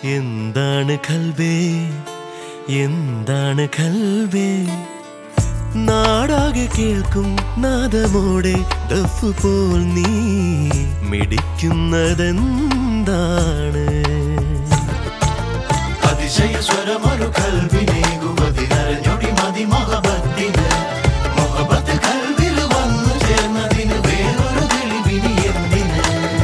എന്താണ് കൽബേ എന്താണ് കൽബേ നാടാകെ കേൾക്കും നാദമോടെ ദഫ് പോൽ നീ മിടിക്കുന്നതെന്താണ് അതിശയ സ്വരമൊരു കൽവിനേകുമതിനരഞ്ഞൊടി മതി മൊഹബത്തിന് മൊഹബത്ത് കൽവിൽ വന്നു ചേർന്നതിന് വേറൊരു തെളിവിനി എന്തിന്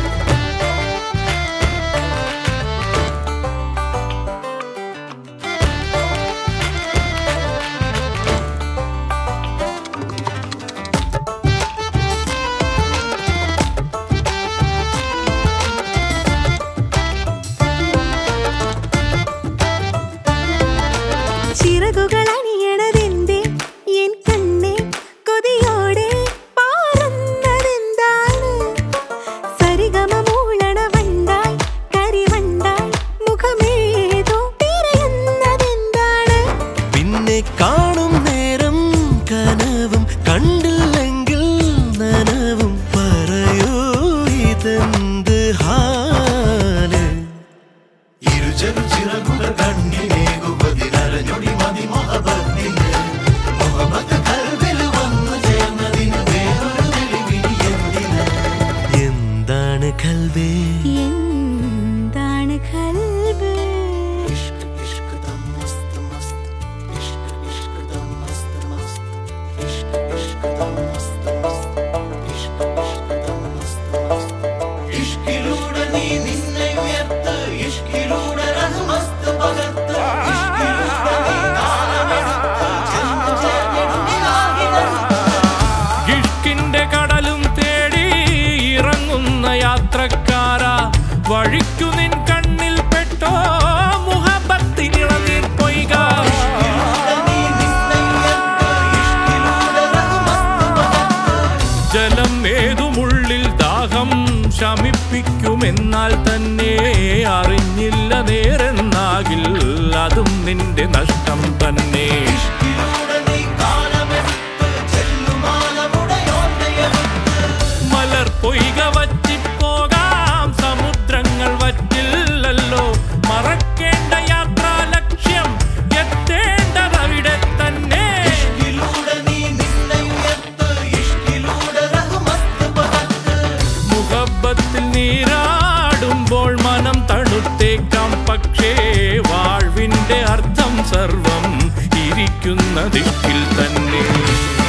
ചിറകുകൾ അണിയണതെന്തേ എൻ കണ്ണേ കൊതിയോടെ പാറുന്നതെന്താണ് സരിഗമ മൂളണ വണ്ടായി കരിവണ്ടായി മുഖമേതോ തിരയുന്നതെന്താണ് പിന്നെ കാണും നേരം കനവും കണ്ടില്ലെങ്കിൽ നനവും പറയൂ ഇതെന്ത് ഹാല് ഇരുചെറു ചിറകുകൾ കണ്ണിനേകുമതിനരഞ്ഞൊടി മതി മൊഹബത്തിന് മൊഹബത്ത് കൽവിൽ വന്നു ചേർന്നതിന് വേറൊരു തെളിവിനി എന്തിന് എന്താണ് കൽബേ എന്താണ് കൽബ് ഇഷ്ക് ഇഷ്ക് ദം മസ്ത് മസ്ത് ഇഷ്ക് ഇഷ്ക് ദം മസ്ത് മസ്ത് ഇഷ്ക് ഇഷ്ക് ദം മസ്ത് മസ്ത് ഇഷ്ക് ഇഷ്ക് ദം മസ്ത് മസ്ത് ഇഷ്കിലൂടെ നീ നിന്നെ ഉയർത്ത് ഇഷ്കിലൂടെ റഹ്മത്ത് പകർത്ത് ഇഷ്കിലൂടെ നീ കാലമെടുത്ത് ചെന്നു ചേർന്നിടും ഇലാഹിനടുത്ത്. ഇഷ്കിന്റെ കടലും തേടി ഇറങ്ങുന്ന യാത്രക്കാര വഴിക്കു നിൻ കണ്ണിൽ പെട്ടോ മുഹബത്തിനിളനീർ പൊയ്ക ഇഷ്കിലൂടെ നീ നിന്നെ ഉയർത്ത് ഇഷ്കിലൂടെ റഹ്മത്ത് പകർത്ത് ജലം ഏതുമുള്ളിൽ ദാഹം ശമിപ്പിക്കുമെന്നാൽ തന്നെ അറിഞ്ഞില്ല നേരെന്നാകിൽ അതും നിന്റെ നഷ്ടം തന്നെ ഇഷ്കിലൂടെ നീ കാലമെടുത്ത് ചെല്ലുമാലമുടയോന്റെയെടുത്ത് മലർ പൊയ്ക വറ്റിപ്പോകാം സമുദ്രങ്ങൾ വറ്റില്ലല്ലോ മറക്കേണ്ട യാത്രാ ലക്ഷ്യം എത്തേണ്ടതവിടെ തന്നെ ഇഷ്കിലൂടെ നീ നിന്നെ ഉയർത്ത് ഇഷ്കിലൂടെ റഹ്മത്ത് പകർത്ത് മുഹബത്തിൽ നീരാടുമ്പോൾ മനം തണുത്തേക്കാം പക്ഷേ വാഴ്വിന്റെ അർത്ഥം സർവം ഇരിക്കുന്ന ദിക്കിൽ തന്നെ